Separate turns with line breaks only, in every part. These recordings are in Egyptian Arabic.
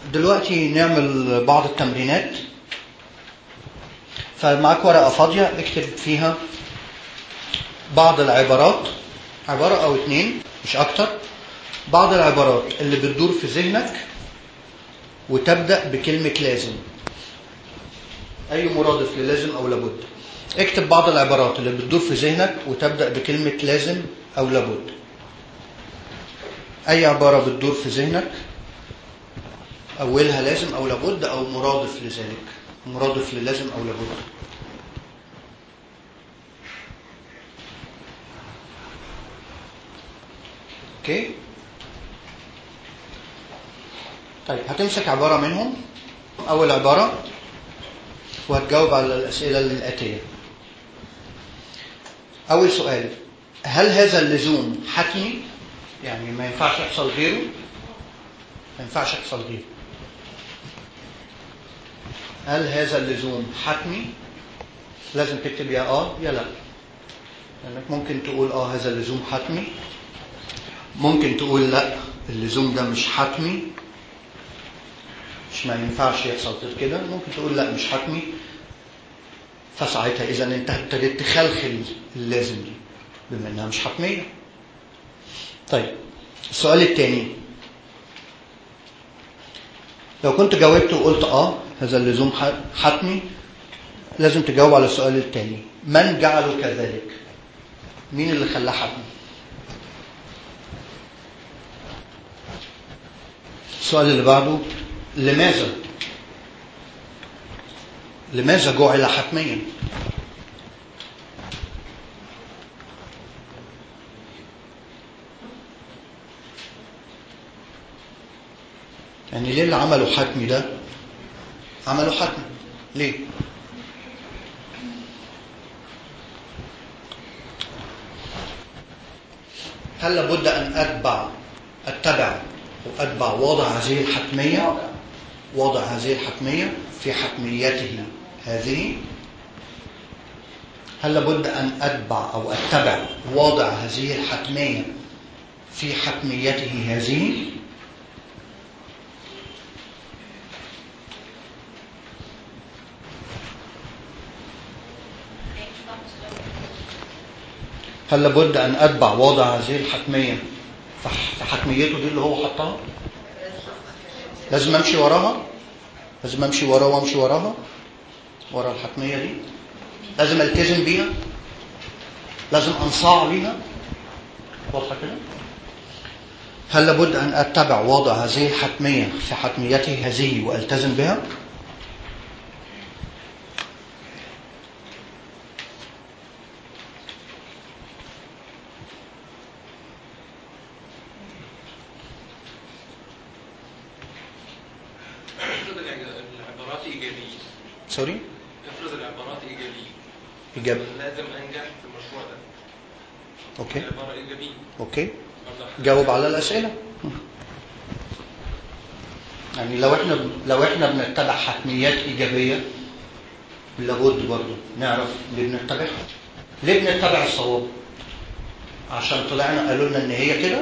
دلوقتي نعمل بعض التمرينات فمعاك ورقة فاضية اكتب فيها بعض العبارات عبارة أو اتنين مش أكتر بعض العبارات اللي بتدور في ذهنك وتبدأ بكلمة لازم أي مرادف للازم أو لابد اكتب بعض العبارات اللي بتدور في ذهنك وتبدأ بكلمة لازم أو لابد أي عبارة بتدور في ذهنك أولها لازم أو لابد أو مرادف لذلك مرادف للازم أو لابد أوكي طيب هتمسك عبارة منهم أول عبارة وهتجاوب على الأسئلة الآتية أول سؤال هل هذا اللزوم حتمي؟ يعني ما ينفعش يحصل غيره؟ ما ينفعش يحصل غيره هل هذا اللزوم حتمي؟ لازم تكتب يا اه يا لا لأنك ممكن تقول اه هذا اللزوم حتمي ممكن تقول لا اللزوم ده مش حتمي مش ما ينفعش يحصل غير كده ممكن تقول لا مش حتمي فساعتها اذا انت ابتديت تخلخل اللازم دي بما انها مش حتميه طيب السؤال الثاني لو كنت جاوبت وقلت اه هذا اللزوم حتمي لازم تجاوب على السؤال الثاني من جعله كذلك مين اللي خلاه حتمي السؤال اللي بعده لماذا لماذا جعل حتميا يعني ليه اللي عمله حتمي ده عمله حتمي ليه هل لابد ان اتبع اتبع واتبع وضع هذه الحتميه وضع هذه الحتميه في حتميته هذه هل لابد ان اتبع او اتبع وضع هذه الحتميه في حتميته هذه هل لابد ان اتبع وضع هذه الحتميه في حتميته دي اللي هو حطها لازم امشي وراها لازم امشي وراها وامشي وراها ورا الحتميه دي لازم التزم بيها لازم انصاع بيها واضحه كده هل لابد ان اتبع وضع هذه الحتميه في حتميته هذه والتزم بها
العبارات إيجابية
سوري
افرض العبارات إيجابية
إجابة
لازم أنجح في المشروع ده
أوكي
العبارة إيجابية
أوكي
برضه
جاوب على الأسئلة يعني لو احنا لو احنا بنتبع حتميات إيجابية لابد برضه نعرف ليه بنتبعها ليه بنتبع الصواب عشان طلعنا قالوا لنا ان هي كده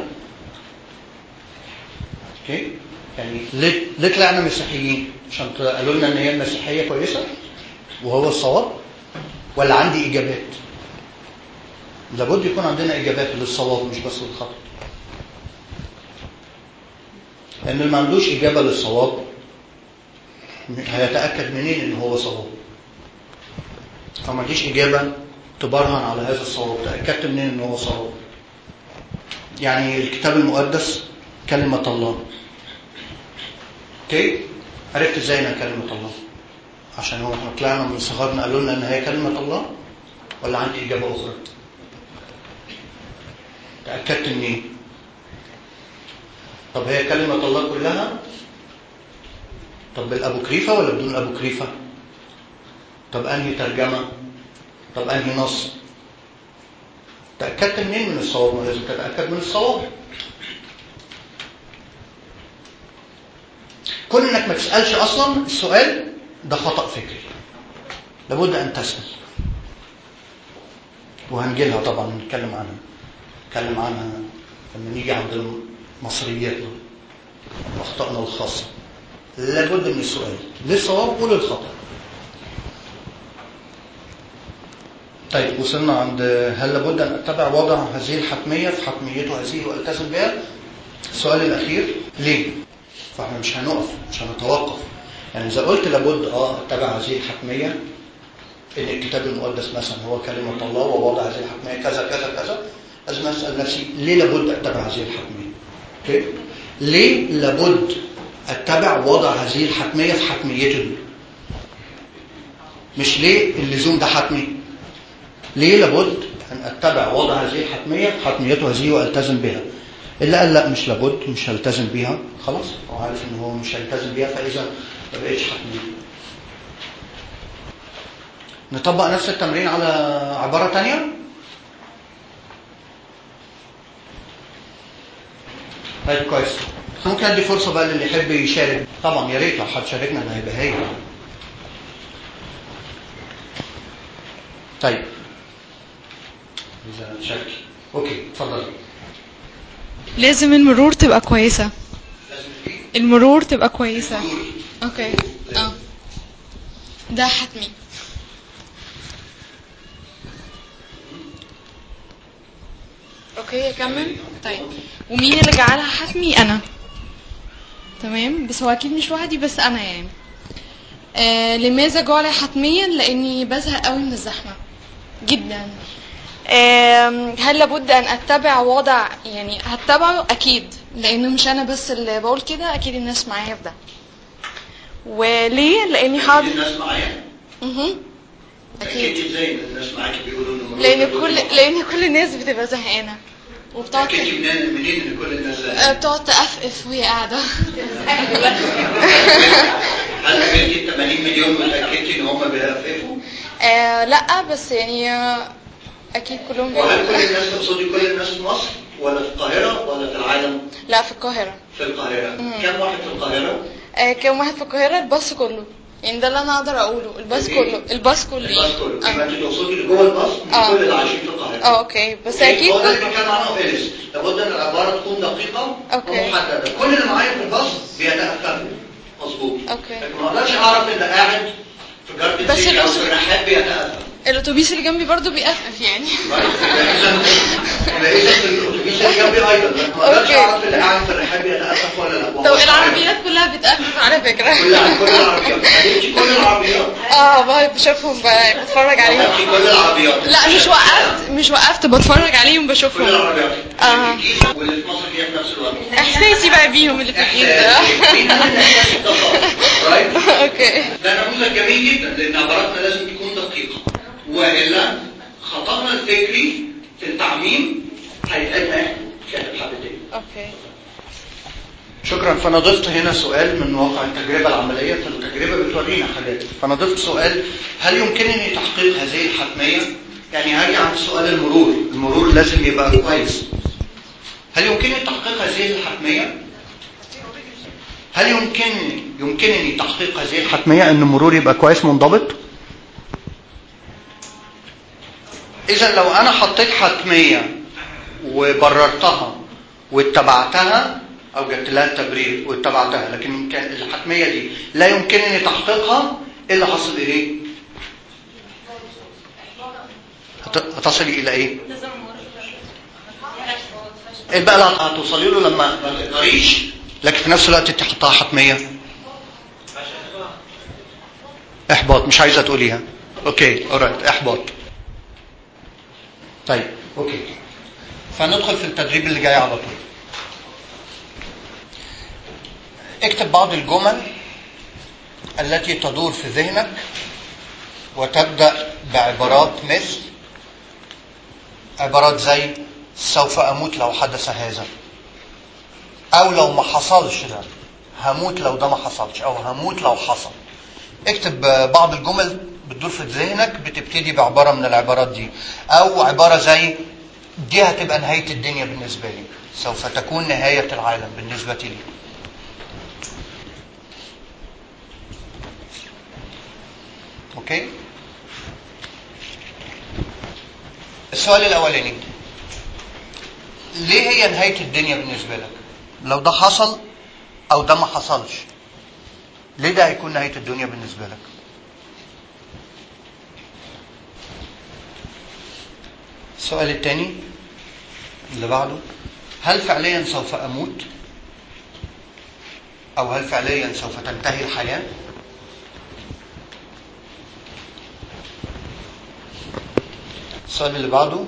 اوكي يعني ليه ليه طلعنا مسيحيين عشان طلع- قالوا لنا ان هي المسيحيه كويسه وهو الصواب ولا عندي اجابات لابد يكون عندنا اجابات للصواب مش بس للخطا لان اللي ما عندوش اجابه للصواب هيتاكد منين ان هو صواب فما عنديش اجابه تبرهن على هذا الصواب تاكدت منين ان هو صواب يعني الكتاب المقدس كلمه الله اوكي عرفت ازاي انها كلمه الله عشان هو احنا طلعنا من صغرنا قالوا لنا ان هي كلمه الله ولا عندي اجابه اخرى تاكدت منين طب هي كلمه الله كلها طب بالابوكريفه ولا بدون الابوكريفه طب انهي ترجمه طب انهي نص تاكدت منين من الصواب ما لازم تتاكد من الصواب كون انك ما تسالش اصلا السؤال ده خطا فكري لابد ان تسال وهنجيلها طبعا نتكلم عنها نتكلم عنها لما نيجي عند المصريات واخطائنا الخاصه لابد من السؤال للصواب وللخطأ طيب وصلنا عند هل لابد أن أتبع وضع هذه الحتمية في حتميته هذه وألتزم بها السؤال الأخير ليه فاحنا مش هنقف مش هنتوقف يعني إذا قلت لابد اه أتبع هذه الحتمية إن الكتاب المقدس مثلا هو كلمة الله ووضع هذه الحتمية كذا كذا كذا لازم أسأل نفسي ليه لابد أتبع هذه الحتمية أوكي ليه لابد أتبع وضع هذه الحتمية في حتميته دي مش ليه اللزوم ده حتمي ليه لابد أن أتبع وضع هذه الحتمية في حتميته هذه وألتزم بها اللي قال لا مش لابد مش هلتزم بيها خلاص هو عارف ان هو مش هيلتزم بيها فاذا ما بقتش حتميه نطبق نفس التمرين على عبارة تانية طيب كويس ممكن ادي فرصة بقى للي يحب يشارك طبعا يا ريت لو حد شاركنا ده هيبقى هايل طيب إذا تشاركي اوكي اتفضلي
لازم المرور تبقى كويسة
لازم ايه؟
المرور تبقى كويسة
مرور.
اوكي اه ده حتمي اوكي اكمل طيب ومين اللي جعلها حتمي انا تمام بس هو اكيد مش وحدي بس انا يعني آه لماذا جعل حتميا لاني بزهق قوي من الزحمه جدا آم، هل لابد ان اتبع وضع يعني هتبعه اكيد لانه مش انا بس اللي بقول كده اكيد الناس معايا في ده وليه لاني
أكيد
حاضر
الناس معايا
مهم.
اكيد
اكيد
ازاي إن الناس معاكي بيقولوا ان المرور
لان
لابد
كل
من-
لان كل الناس بتبقى زهقانه وبتقعد
اكيد منين منين ان كل الناس
آه،
زهقانة؟
بتقعد تقفقف وهي قاعده
هل قابلتي 80 مليون وتاكدتي ان هم بيقفقفوا؟
آه لا بس يعني آه، اكيد كلهم
وهل كل
بيقولوا
الناس تقصدي كل الناس في مصر ولا في القاهره ولا في العالم؟
لا في القاهره
في القاهره
مم.
كم واحد في القاهره؟
آه كم واحد في القاهره الباص كله يعني ده اللي انا اقدر اقوله الباص
إيه؟
كله الباص كله
الباص كله
آه.
يبقى انت تقصدي اللي جوه الباص مش
آه.
كل اللي عايشين في القاهره
اه اوكي بس
أوكي؟
اكيد
هو ده اللي
كل
بيتكلم عنه فيلس لابد ان العباره تكون دقيقه
أوكي.
ومحدده كل اللي معايا في الباص بيتأثروا مظبوط
أوكي.
لكن ما اقدرش اعرف اللي قاعد في جارد
بس
السيتي او
الأس-
في الرحاب بيتأثر
الاتوبيس اللي جنبي برضو بيقفقف يعني
اذا اذا الاتوبيس اللي جنبي ايضا لكن ما اقدرش
أوكي.
اعرف اللي قاعد في الرحاب بيتأثر ولا لا وهو
طب
صحيح.
العربيات كلها بتقفقف على فكره
كل كل العربيات قابلتي كل العربيات
اه بقى بشوفهم بقى بتفرج
قابلتي
عليهم
كل العربيات
لا مش وقفت مش وقفت بتفرج عليهم
كل
بشوفهم
العربيات
آه.
اللي في الجيزة واللي في مصر هي في نفس الوقت
احساسي بقى بيهم اللي في الجيل ده
رايت
اوكي
ده نموذج جميل جدا لان عباراتنا لازم تكون دقيقه والا خطأنا الفكري في التعميم هيتعبنا احنا كاتب حبتين
اوكي
شكرا فانا ضفت هنا سؤال من واقع التجربه العمليه فالتجربه بتورينا حاجات فانا ضفت سؤال هل يمكنني تحقيق هذه الحتميه يعني هاجي عند سؤال المرور المرور لازم يبقى كويس هل يمكنني تحقيق هذه الحتميه هل يمكنني يمكنني تحقيق هذه الحتميه ان المرور يبقى كويس منضبط اذا لو انا حطيت حتميه وبررتها واتبعتها او جبت لها التبرير واتبعتها لكن كان الحتميه دي لا يمكنني تحقيقها ايه اللي حصل اليه هت- هتصلي الى ايه ايه بقى اللي هتوصلي له لما ما تقدريش لكن في نفس الوقت انت حطها حتميه احباط مش عايزه تقوليها اوكي اورايت احباط طيب اوكي فندخل في التدريب اللي جاي على طول اكتب بعض الجمل التي تدور في ذهنك وتبدأ بعبارات مثل عبارات زي سوف أموت لو حدث هذا أو لو ما حصلش ده هموت لو ده ما حصلش أو هموت لو حصل اكتب بعض الجمل بتدور في ذهنك بتبتدي بعبارة من العبارات دي أو عبارة زي دي هتبقى نهاية الدنيا بالنسبة لي سوف تكون نهاية العالم بالنسبة لي اوكي السؤال الاولاني ليه هي نهاية الدنيا بالنسبة لك لو ده حصل او ده ما حصلش ليه ده هيكون نهاية الدنيا بالنسبة لك السؤال الثاني اللي بعده هل فعليا سوف أموت أو هل فعليا سوف تنتهي الحياة السؤال اللي بعده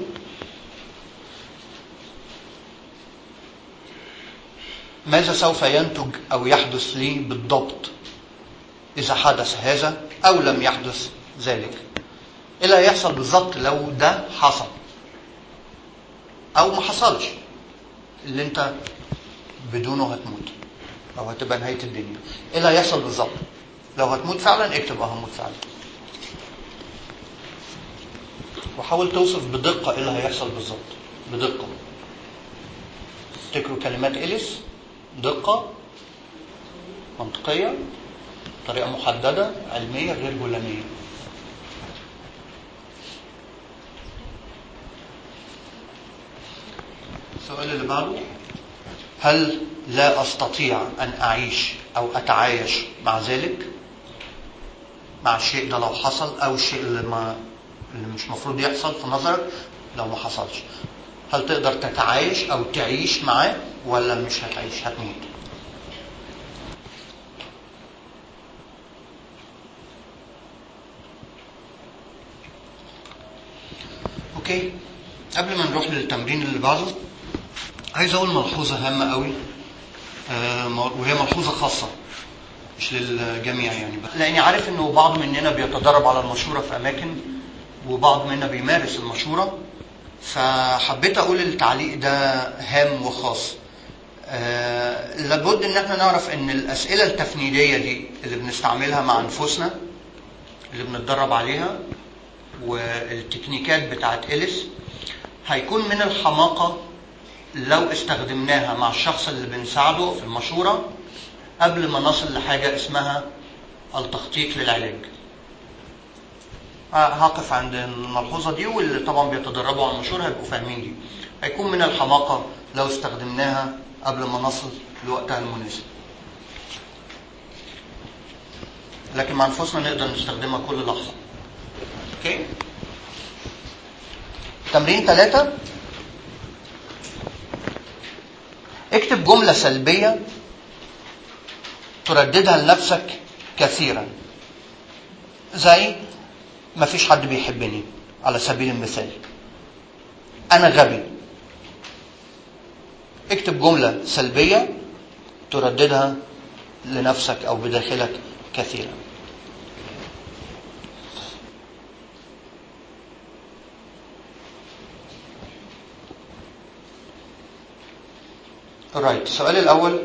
ماذا سوف ينتج أو يحدث لي بالضبط إذا حدث هذا أو لم يحدث ذلك إيه اللي هيحصل بالظبط لو ده حصل أو ما حصلش اللي أنت بدونه هتموت أو هتبقى نهاية الدنيا إيه اللي هيحصل بالظبط لو هتموت فعلا اكتب اه هموت فعلا وحاول توصف بدقة ايه اللي هيحصل بالظبط بدقة افتكروا كلمات إليس دقة منطقية طريقة محددة علمية غير هلامية السؤال اللي بعده هل لا أستطيع أن أعيش أو أتعايش مع ذلك مع الشيء ده لو حصل أو الشيء اللي, ما اللي مش مفروض يحصل في نظرك لو ما حصلش هل تقدر تتعايش أو تعيش معاه ولا مش هتعيش هتموت اوكي قبل ما نروح للتمرين اللي بعده عايز اقول ملحوظه هامه قوي آه، وهي ملحوظه خاصه مش للجميع يعني لاني عارف انه بعض مننا بيتدرب على المشوره في اماكن وبعض منا بيمارس المشوره فحبيت اقول التعليق ده هام وخاص آه، لابد ان احنا نعرف ان الاسئله التفنيديه دي اللي بنستعملها مع انفسنا اللي بنتدرب عليها والتكنيكات بتاعت إليس هيكون من الحماقة لو استخدمناها مع الشخص اللي بنساعده في المشورة قبل ما نصل لحاجة اسمها التخطيط للعلاج هقف عند الملحوظة دي واللي طبعا بيتدربوا على المشورة هيبقوا فاهمين دي هيكون من الحماقة لو استخدمناها قبل ما نصل لوقتها المناسب لكن مع انفسنا نقدر نستخدمها كل لحظة اوكي تمرين ثلاثة اكتب جملة سلبية ترددها لنفسك كثيرا زي ما فيش حد بيحبني على سبيل المثال انا غبي اكتب جملة سلبية ترددها لنفسك او بداخلك كثيرا رايت السؤال الأول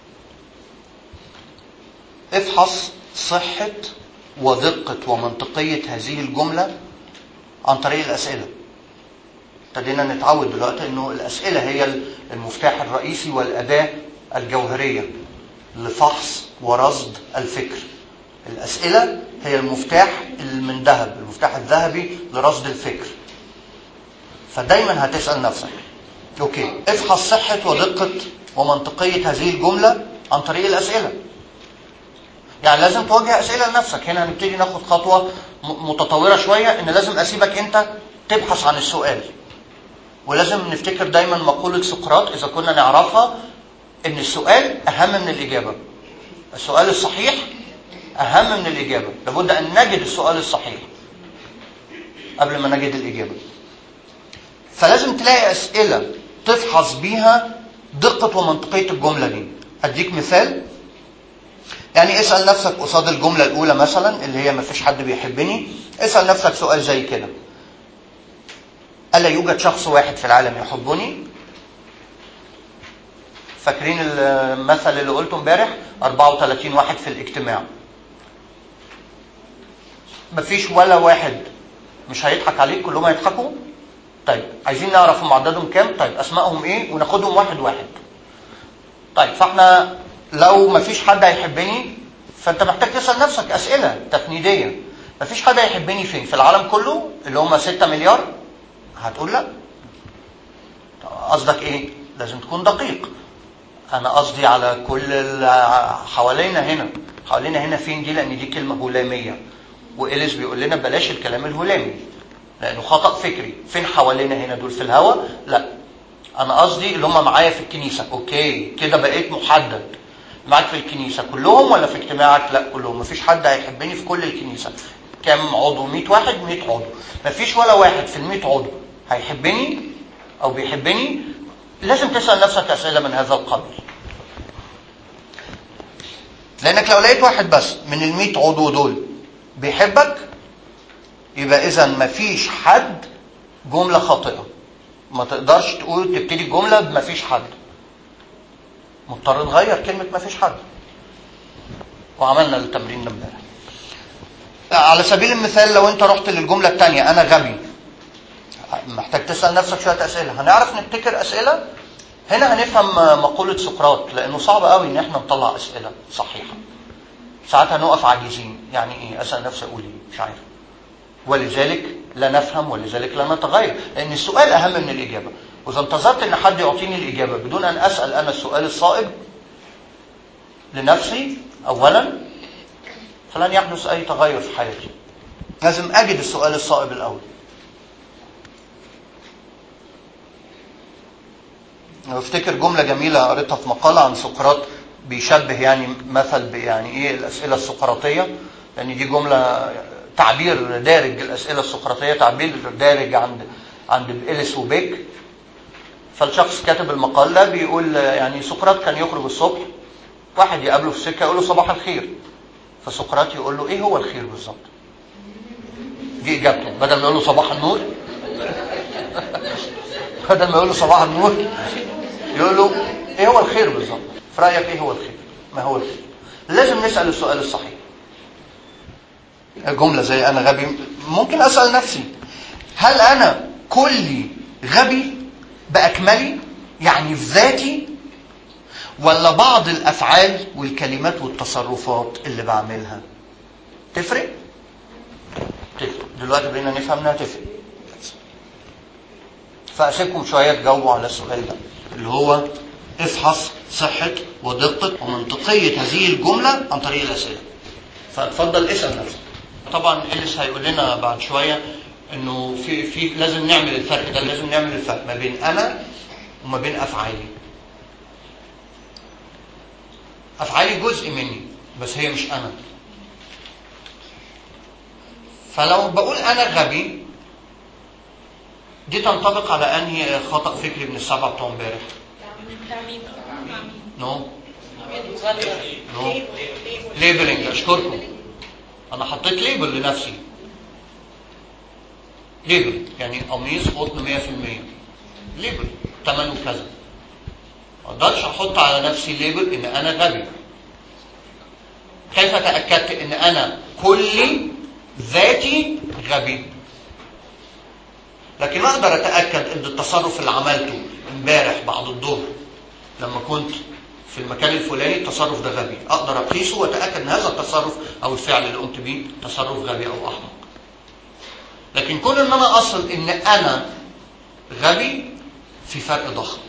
افحص صحة ودقة ومنطقية هذه الجملة عن طريق الأسئلة ابتدينا نتعود دلوقتي انه الأسئلة هي المفتاح الرئيسي والأداة الجوهرية لفحص ورصد الفكر الأسئلة هي المفتاح من ذهب المفتاح الذهبي لرصد الفكر فدايما هتسأل نفسك اوكي افحص صحة ودقة ومنطقية هذه الجملة عن طريق الأسئلة يعني لازم توجه أسئلة لنفسك هنا هنبتدي ناخد خطوة متطورة شوية إن لازم أسيبك أنت تبحث عن السؤال ولازم نفتكر دايما مقولة سقراط إذا كنا نعرفها إن السؤال أهم من الإجابة السؤال الصحيح أهم من الإجابة لابد أن نجد السؤال الصحيح قبل ما نجد الإجابة فلازم تلاقي أسئلة تفحص بيها دقة ومنطقية الجملة دي أديك مثال يعني اسأل نفسك قصاد الجملة الأولى مثلا اللي هي مفيش حد بيحبني اسأل نفسك سؤال زي كده ألا يوجد شخص واحد في العالم يحبني فاكرين المثل اللي قلته امبارح 34 واحد في الاجتماع مفيش ولا واحد مش هيضحك عليك كلهم هيضحكوا طيب عايزين نعرف هم عددهم كام طيب اسمائهم ايه وناخدهم واحد واحد طيب فاحنا لو ما فيش حد هيحبني فانت محتاج تسال نفسك اسئله تفنيديه ما فيش حد هيحبني فين في العالم كله اللي هم 6 مليار هتقول لا قصدك ايه لازم تكون دقيق انا قصدي على كل ال- حوالينا هنا حوالينا هنا فين دي لان دي كلمه هلاميه وإليس بيقول لنا بلاش الكلام الهلامي لانه خطا فكري فين حوالينا هنا دول في الهواء لا انا قصدي اللي هم معايا في الكنيسه اوكي كده بقيت محدد معاك في الكنيسه كلهم ولا في اجتماعك لا كلهم مفيش حد هيحبني في كل الكنيسه كام عضو 100 واحد 100 عضو مفيش ولا واحد في ال 100 عضو هيحبني او بيحبني لازم تسال نفسك اسئله من هذا القبيل لانك لو لقيت واحد بس من ال 100 عضو دول بيحبك يبقى اذا مفيش حد جمله خاطئه ما تقدرش تقول تبتدي الجمله بمفيش حد مضطر نغير كلمه مفيش حد وعملنا التمرين ده امبارح على سبيل المثال لو انت رحت للجمله الثانيه انا غبي محتاج تسال نفسك شويه اسئله هنعرف نبتكر اسئله هنا هنفهم مقوله سقراط لانه صعب قوي ان احنا نطلع اسئله صحيحه ساعات هنقف عاجزين يعني ايه اسال نفسي اقول ايه مش عارف ولذلك لا نفهم ولذلك لا نتغير لان السؤال اهم من الاجابه واذا انتظرت ان حد يعطيني الاجابه بدون ان اسال انا السؤال الصائب لنفسي اولا فلن يحدث اي تغير في حياتي لازم اجد السؤال الصائب الاول افتكر جمله جميله قريتها في مقاله عن سقراط بيشبه يعني مثل يعني ايه الاسئله السقراطيه لان دي جمله تعبير دارج الاسئله السقراطيه تعبير دارج عند عند إليس وبيك فالشخص كاتب المقال ده بيقول يعني سقراط كان يخرج الصبح واحد يقابله في السكه يقول له صباح الخير فسقراط يقول له ايه هو الخير بالظبط دي اجابته بدل ما يقول له صباح النور بدل ما يقول له صباح النور يقول له ايه هو الخير بالظبط في رايك ايه هو الخير ما هو الخير لازم نسال السؤال الصحيح جمله زي انا غبي ممكن اسال نفسي هل انا كلي غبي باكملي يعني في ذاتي ولا بعض الافعال والكلمات والتصرفات اللي بعملها تفرق تفرق دلوقتي بقينا نفهم انها تفرق فاسيبكم شويه تجاوبوا على السؤال ده اللي هو افحص صحه ودقه ومنطقيه هذه الجمله عن طريق الاسئله فاتفضل اسال نفسك طبعا إليس هيقول لنا بعد شويه انه في في لازم نعمل الفرق ده لازم نعمل الفرق ما بين انا وما بين افعالي افعالي جزء مني بس هي مش انا فلو بقول انا غبي دي تنطبق على انهي خطا فكري من السبعه بتوع امبارح
تعميم
نو نو ليبلنج اشكركم انا حطيت ليبل لنفسي ليبل يعني قميص قطن 100% ليبل ثمنه كذا ما اقدرش احط على نفسي ليبل ان انا غبي كيف تاكدت ان انا كلي ذاتي غبي لكن اقدر اتاكد ان التصرف اللي عملته امبارح بعد الظهر لما كنت في المكان الفلاني التصرف ده غبي اقدر اقيسه واتاكد ان هذا التصرف او الفعل اللي قمت بيه تصرف غبي او احمق لكن كون ان انا اصل ان انا غبي في فرق ضخم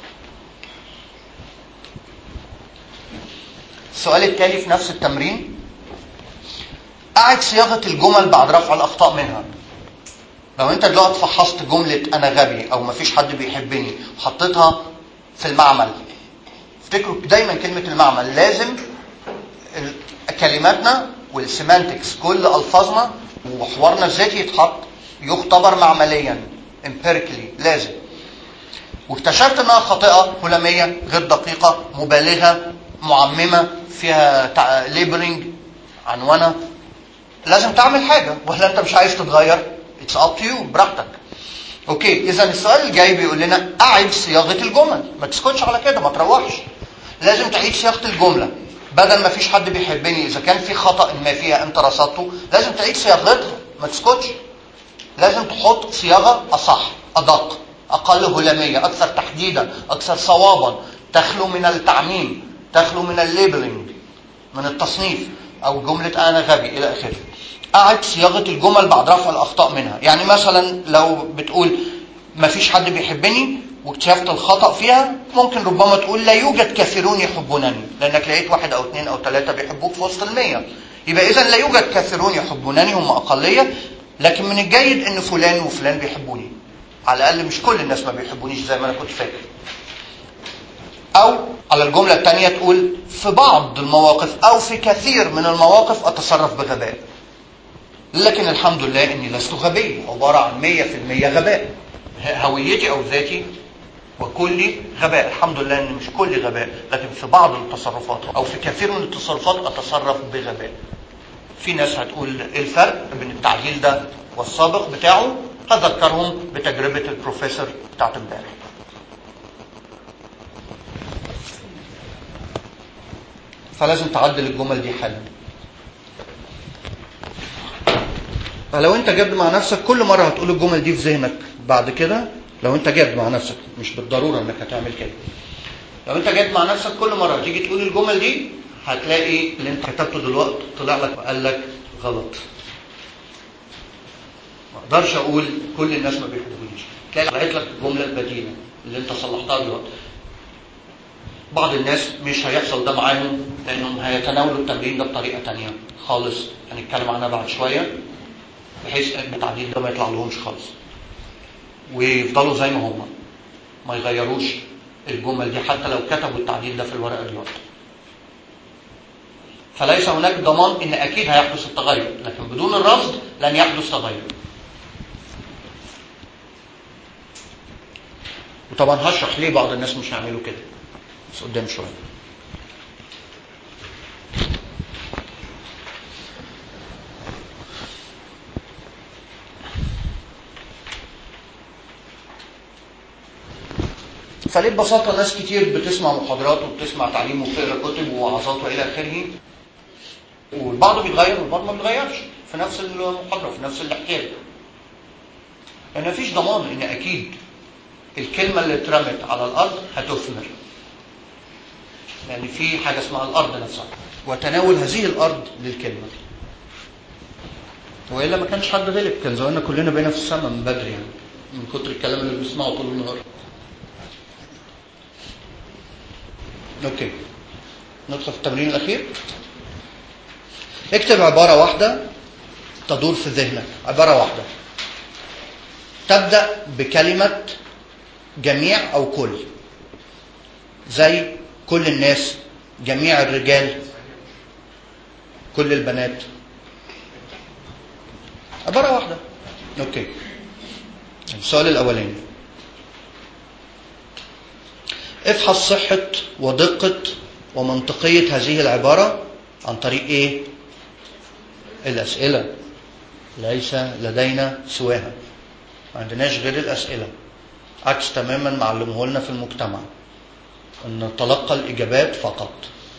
السؤال التالي في نفس التمرين أعد صياغة الجمل بعد رفع الأخطاء منها لو أنت دلوقتي فحصت جملة أنا غبي أو مفيش حد بيحبني وحطيتها في المعمل افتكروا دايما كلمة المعمل لازم ال- كلماتنا والسيمانتكس كل ألفاظنا وحوارنا الذاتي يتحط يختبر معمليا empirically لازم واكتشفت انها خاطئه هلاميه غير دقيقه مبالغه معممه فيها ليبلنج عنوانه لازم تعمل حاجه ولا انت مش عايز تتغير اتس اب تو يو براحتك اوكي اذا السؤال الجاي بيقول لنا اعد صياغه الجمل ما تسكتش على كده ما تروحش لازم تعيد صياغه الجمله بدل ما فيش حد بيحبني اذا كان في خطا ما فيها انت رصدته لازم تعيد صياغتها ما تسكتش لازم تحط صياغه اصح ادق اقل هلاميه اكثر تحديدا اكثر صوابا تخلو من التعميم تخلو من الليبلنج من التصنيف او جمله انا غبي الى اخره اعد صياغه الجمل بعد رفع الاخطاء منها يعني مثلا لو بتقول ما فيش حد بيحبني واكتشفت الخطأ فيها ممكن ربما تقول لا يوجد كثيرون يحبونني لأنك لقيت واحد أو اثنين أو ثلاثة بيحبوك في وسط المية يبقى إذا لا يوجد كثيرون يحبونني هم أقلية لكن من الجيد إن فلان وفلان بيحبوني على الأقل مش كل الناس ما بيحبونيش زي ما أنا كنت فاكر أو على الجملة الثانية تقول في بعض المواقف أو في كثير من المواقف أتصرف بغباء لكن الحمد لله إني لست غبي عبارة عن 100% غباء هويتي أو ذاتي وكلي غباء الحمد لله ان مش كلي غباء لكن في بعض التصرفات او في كثير من التصرفات اتصرف بغباء في ناس هتقول ايه الفرق بين التعديل ده والسابق بتاعه هذكرهم بتجربة البروفيسور بتاعت امبارح فلازم تعدل الجمل دي حالا فلو انت جد مع نفسك كل مرة هتقول الجمل دي في ذهنك بعد كده لو انت جاد مع نفسك مش بالضروره انك هتعمل كده لو انت جاد مع نفسك كل مره تيجي تقول الجمل دي هتلاقي اللي انت كتبته دلوقتي طلع لك وقال لك غلط ما اقدرش اقول كل الناس ما بيحبونيش تلاقي طلعت لك الجمله البديله اللي انت صلحتها دلوقتي بعض الناس مش هيحصل ده معاهم لانهم هيتناولوا التمرين ده بطريقه تانية خالص هنتكلم عنها بعد شويه بحيث ان التعديل ده ما يطلع لهمش خالص ويفضلوا زي ما هم ما يغيروش الجمل دي حتى لو كتبوا التعديل ده في الورقه دلوقتي فليس هناك ضمان ان اكيد هيحدث التغير لكن بدون الرصد لن يحدث تغير وطبعا هشرح ليه بعض الناس مش هيعملوا كده بس قدام شويه فليه ببساطة ناس كتير بتسمع محاضرات وبتسمع تعليم وبتقرا كتب ووعظات والى اخره والبعض بيتغير والبعض ما بيتغيرش في نفس المحاضرة في نفس الاحتياج لأن مفيش ضمان إن أكيد الكلمة اللي اترمت على الأرض هتثمر لأن في حاجة اسمها الأرض نفسها وتناول هذه الأرض للكلمة وإلا ما كانش حد غلب كان زماننا كلنا بقينا في السماء من بدري يعني من كتر الكلام اللي بنسمعه طول النهار اوكي ندخل في التمرين الاخير اكتب عباره واحده تدور في ذهنك عباره واحده تبدا بكلمه جميع او كل زي كل الناس جميع الرجال كل البنات عباره واحده اوكي السؤال الاولاني افحص صحة ودقة ومنطقية هذه العبارة عن طريق ايه؟ الأسئلة ليس لدينا سواها ما عندناش غير الأسئلة عكس تماما معلمه لنا في المجتمع أن نتلقى الإجابات فقط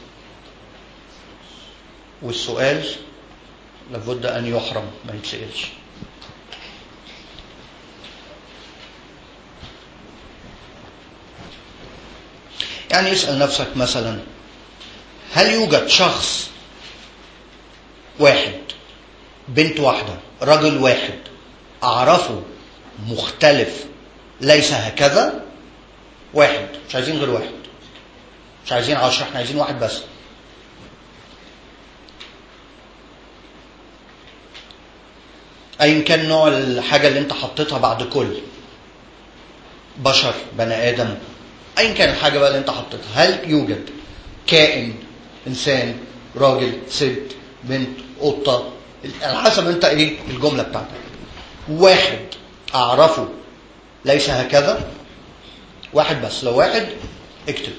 والسؤال لابد أن يحرم ما يتسألش يعني اسأل نفسك مثلا هل يوجد شخص واحد بنت واحدة رجل واحد أعرفه مختلف ليس هكذا واحد مش عايزين غير واحد مش عايزين عشرة احنا عايزين واحد بس أيا كان نوع الحاجة اللي أنت حطيتها بعد كل بشر بني آدم ايا كان الحاجه بقى اللي انت حطيتها هل يوجد كائن انسان راجل ست بنت قطه على حسب انت ايه الجمله بتاعتك واحد اعرفه ليس هكذا واحد بس لو واحد اكتب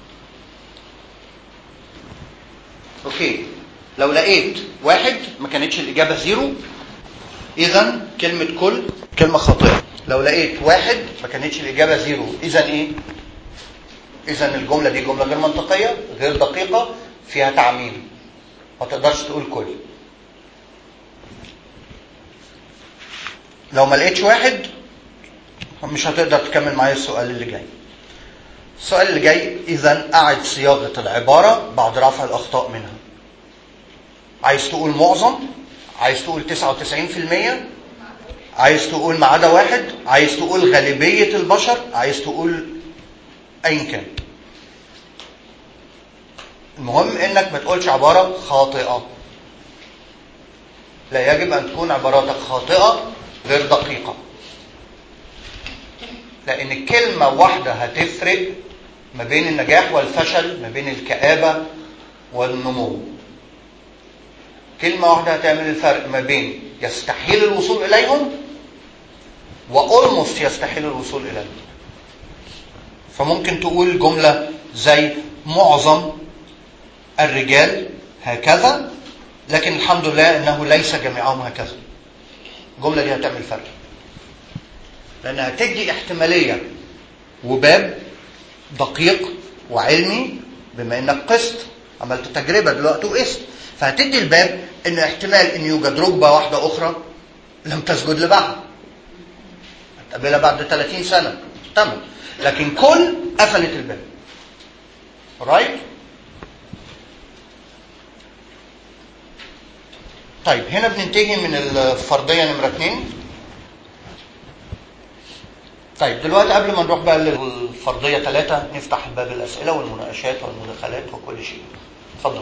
اوكي لو لقيت واحد ما كانتش الاجابه زيرو اذا كلمه كل كلمه خاطئه لو لقيت واحد ما كانتش الاجابه زيرو اذا ايه اذا الجمله دي جمله غير منطقيه غير دقيقه فيها تعميم ما تقدرش تقول كل لو ما لقيتش واحد مش هتقدر تكمل معايا السؤال اللي جاي السؤال اللي جاي اذا اعد صياغه العباره بعد رفع الاخطاء منها عايز تقول معظم عايز تقول 99% عايز تقول ما عدا واحد عايز تقول غالبية البشر عايز تقول أيا كان المهم انك ما تقولش عبارة خاطئة لا يجب ان تكون عباراتك خاطئة غير دقيقة لان كلمة واحدة هتفرق ما بين النجاح والفشل ما بين الكآبة والنمو كلمة واحدة هتعمل الفرق ما بين يستحيل الوصول إليهم وأولموست يستحيل الوصول إليهم فممكن تقول جملة زي معظم الرجال هكذا لكن الحمد لله انه ليس جميعهم هكذا الجمله دي هتعمل فرق لانها تدي احتماليه وباب دقيق وعلمي بما انك قست عملت تجربه دلوقتي وقست فهتدي الباب انه احتمال ان يوجد ركبه واحده اخرى لم تسجد لبعض هتقابلها بعد 30 سنه تمام لكن كل قفلت الباب رايت طيب هنا بننتهي من الفرضيه نمره اثنين طيب دلوقتي قبل ما نروح بقى للفرضيه ثلاثه نفتح باب الاسئله والمناقشات والمداخلات وكل شيء اتفضل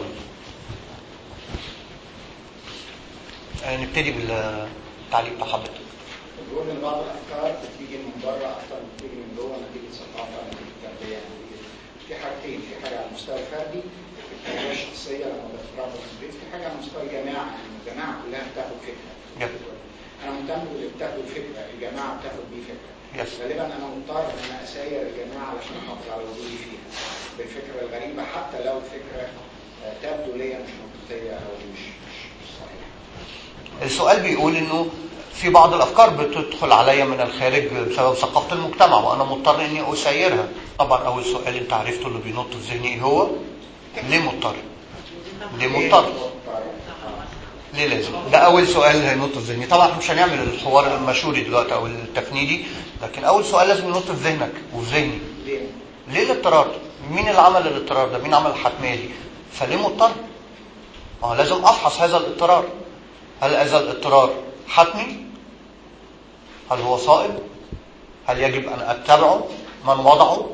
آه، نبتدي بالتعليق بتاع حضرتك
بيقول ان بعض الافكار بتيجي من بره اكتر من بتيجي من جوه نتيجه ثقافه نتيجه تربيه نتيجه في حاجتين في حاجه على المستوى الفردي في التربيه الشخصيه لما بتتربى في البيت في حاجه على مستوى الجماعه يعني الجماعه كلها بتاخد فكره
يب.
انا مهتم باللي بتاخد فكره الجماعه بتاخد بيه فكره
يس.
غالبا انا مضطر ان انا اساير الجماعه علشان احافظ على وجودي فيها بالفكره الغريبه حتى لو الفكره آه، تبدو ليا مش منطقيه او مش مش مش صحيحه
السؤال بيقول انه في بعض الافكار بتدخل عليا من الخارج بسبب ثقافه المجتمع وانا مضطر اني اسيرها طبعا اول سؤال انت عرفته اللي بينط في ذهني ايه هو ليه مضطر ليه مضطر ليه لازم ده اول سؤال هينط في ذهني طبعا احنا مش هنعمل الحوار المشوري دلوقتي او التفنيدي لكن اول سؤال لازم ينط في ذهنك وفي ذهني
ليه؟
ليه الاضطرار مين اللي عمل الاضطرار ده مين عمل الحتميه دي فليه مضطر ما هو لازم افحص هذا الاضطرار هل هذا الاضطرار حتمي هل هو صائب هل يجب ان اتبعه من وضعه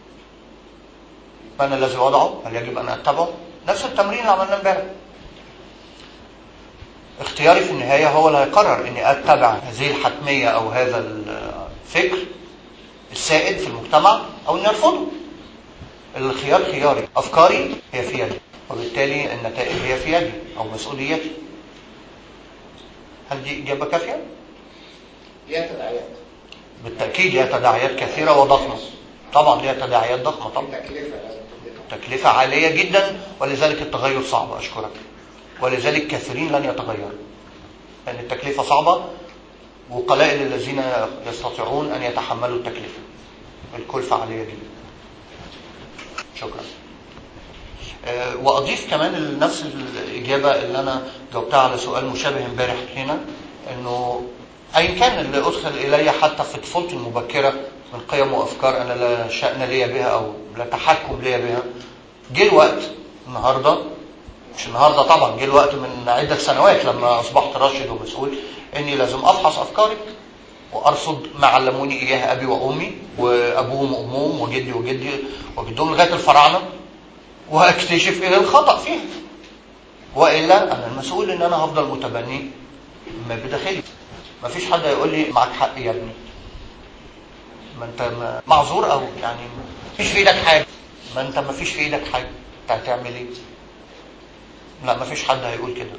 من الذي وضعه هل يجب ان اتبعه نفس التمرين اللي عملناه امبارح اختياري في النهايه هو اللي هيقرر اني اتبع هذه الحتميه او هذا الفكر السائد في المجتمع او اني ارفضه الخيار خياري افكاري هي في يدي وبالتالي النتائج هي في يدي او مسؤوليتي هل دي اجابه كافيه
ليها تداعيات
بالتاكيد لها تداعيات كثيره وضخمه طبعا لها تداعيات ضخمه طبعا
تكلفه لازم تدفع
تكلفه عاليه جدا ولذلك التغير صعب اشكرك ولذلك كثيرين لن يتغيروا لان التكلفه صعبه وقلائل الذين يستطيعون ان يتحملوا التكلفه الكلفه عاليه جدا شكرا آه، واضيف كمان لنفس الاجابه اللي انا جاوبتها على سؤال مشابه امبارح هنا انه ايا كان اللي ادخل الي حتى في طفولتي المبكره من قيم وافكار انا لا شان لي بها او لا تحكم لي بها جه الوقت النهارده مش النهارده طبعا جه الوقت من عده سنوات لما اصبحت راشد ومسؤول اني لازم افحص افكاري وارصد ما علموني اياه ابي وامي وابوهم وامهم وجدي وجدي وجدهم لغايه الفراعنه واكتشف ايه الخطا فيها والا انا المسؤول ان انا هفضل متبني ما بداخلي ما فيش حد هيقول لي معاك حق يا ابني ما انت ما- معذور او يعني مفيش في ايدك حاجه ما انت ما فيش في ايدك حاجه انت هتعمل ايه لا ما فيش حد هيقول كده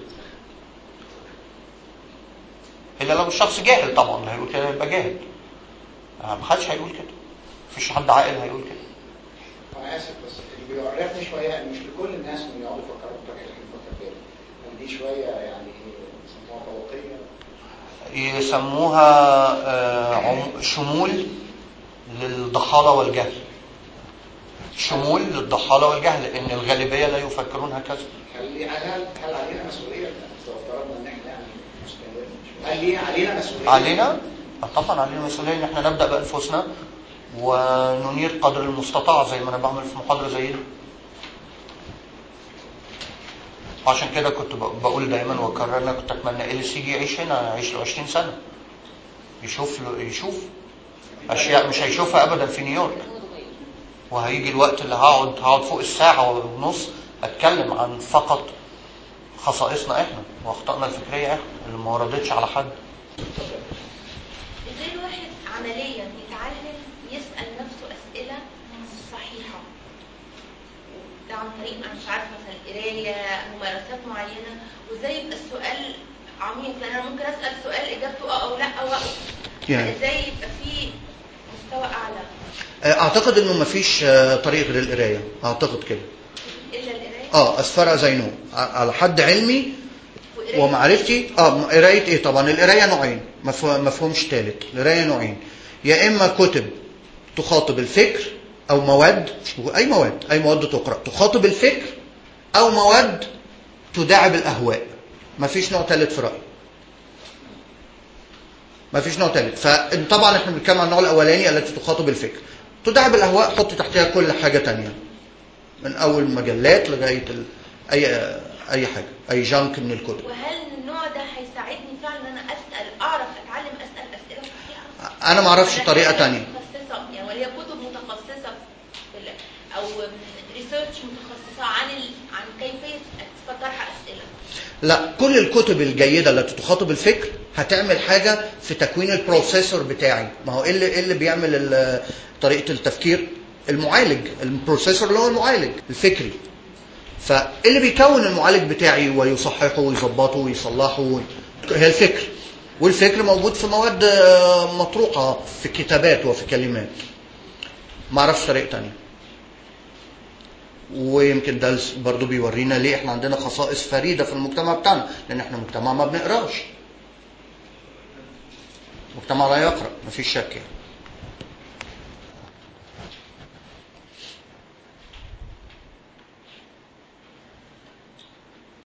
الا لو الشخص جاهل طبعا اللي هيقول كده يبقى جاهل آه، ما حدش هيقول كده مفيش حد عاقل هيقول كده
انا اسف بس اللي بيعرفني شويه ان مش لكل الناس من يقعدوا يفكروا بالطريقه اللي بنفكر بيها يعني دي شويه يعني بيسموها طوقيه
يسموها آه، عم- شمول للضحالة والجهل شمول للضحالة والجهل ان الغالبية لا يفكرون هكذا
هل هل هل علينا مسؤوليه لو افترضنا ان احنا يعني مستمرين هل ليه علينا مسؤوليه؟
علينا آه، طبعا علينا مسؤولية ان احنا نبدأ بأنفسنا وننير قدر المستطاع زي ما انا بعمل في محاضرة زي دي عشان كده كنت ب- بقول دايما واكرر انا كنت اتمنى اليس يجي يعيش هنا يعيش له 20 سنة يشوف له يشوف اشياء مش هيشوفها ابدا في نيويورك وهيجي الوقت اللي هقعد هقعد فوق الساعه ونص اتكلم عن فقط خصائصنا احنا واخطائنا الفكريه احنا اللي ما وردتش على حد
ازاي الواحد عمليا يتعلم يسأل نفسه أسئلة صحيحة ده عن طريق أنا مش عارفة مثلا قراية ممارسات معينة وازاي يبقى السؤال عميق لأن أنا ممكن أسأل سؤال إجابته أه أو لا أو أقف
يعني.
ازاي يبقى فيه مستوى أعلى
اعتقد انه مفيش آه، طريق غير القرايه اعتقد كده
إلا القراية
اه اسفار زينو على حد علمي
وقراية
ومعرفتي اه قرايه ايه طبعا القرايه نوعين مفهوم مفهومش ثالث القرايه نوعين يا اما كتب تخاطب الفكر او مواد اي مواد اي مواد تقرا تخاطب الفكر او مواد تداعب الاهواء مفيش نوع ثالث في رايي مفيش نوع ثالث فطبعا احنا بنتكلم عن النوع الاولاني التي تخاطب الفكر تداعب الاهواء حط تحتها كل حاجه تانية من اول مجلات لغايه ال... اي اي حاجه اي جانك من الكتب
وهل النوع ده هيساعدني فعلا ان انا اسال اعرف اتعلم اسال اسئله صحيحه
انا ما اعرفش
ولا
طريقه
هي
تانية
متخصصه يعني ولا هي كتب متخصصه في ال- او ريسيرش متخصصه عن ال... عن كيفيه طرح اسئله
لا كل الكتب الجيده التي تخاطب الفكر هتعمل حاجه في تكوين البروسيسور بتاعي ما هو ايه اللي, إيه اللي بيعمل ال- طريقه التفكير المعالج البروسيسور اللي هو المعالج الفكري فاللي بيكون المعالج بتاعي ويصححه ويظبطه ويصلحه هي الفكر والفكر موجود في مواد آه، مطروحه في كتابات وفي كلمات ما اعرفش طريقه تانية ويمكن ده برضو بيورينا ليه احنا عندنا خصائص فريده في المجتمع بتاعنا لان احنا مجتمع ما بنقراش مجتمع لا يقرا مفيش شك يعني